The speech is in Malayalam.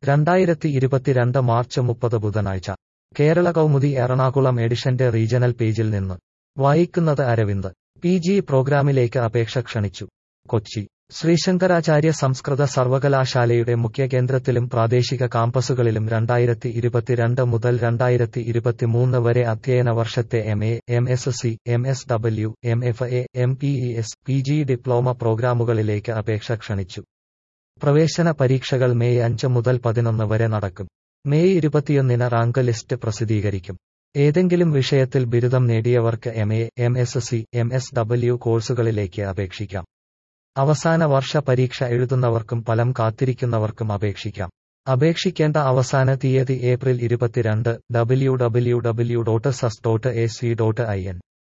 രണ്ടായിരത്തി ഇരുപത്തിരണ്ട് മാർച്ച് മുപ്പത് ബുധനാഴ്ച കേരള കൗമുദി എറണാകുളം എഡിഷന്റെ റീജണൽ പേജിൽ നിന്ന് വായിക്കുന്നത് അരവിന്ദ് പി ജി പ്രോഗ്രാമിലേക്ക് അപേക്ഷ ക്ഷണിച്ചു കൊച്ചി ശ്രീശങ്കരാചാര്യ സംസ്കൃത സർവകലാശാലയുടെ മുഖ്യ കേന്ദ്രത്തിലും പ്രാദേശിക കാമ്പസുകളിലും രണ്ടായിരത്തി ഇരുപത്തിരണ്ട് മുതൽ രണ്ടായിരത്തി ഇരുപത്തിമൂന്ന് വരെ അധ്യയന വർഷത്തെ M A M S C M S W M F A M P E S P G diploma പ്രോഗ്രാമുകളിലേക്ക് അപേക്ഷ ക്ഷണിച്ചു പ്രവേശന പരീക്ഷകൾ മെയ് അഞ്ച് മുതൽ പതിനൊന്ന് വരെ നടക്കും മെയ് ഇരുപത്തിയൊന്നിന് റാങ്ക് ലിസ്റ്റ് പ്രസിദ്ധീകരിക്കും ഏതെങ്കിലും വിഷയത്തിൽ ബിരുദം നേടിയവർക്ക് M A M S C M S W കോഴ്സുകളിലേക്ക് അപേക്ഷിക്കാം അവസാന വർഷ പരീക്ഷ എഴുതുന്നവർക്കും ഫലം കാത്തിരിക്കുന്നവർക്കും അപേക്ഷിക്കാം അപേക്ഷിക്കേണ്ട അവസാന തീയതി ഏപ്രിൽ ഇരുപത്തിരണ്ട് W W W dot sus dot A C dot I N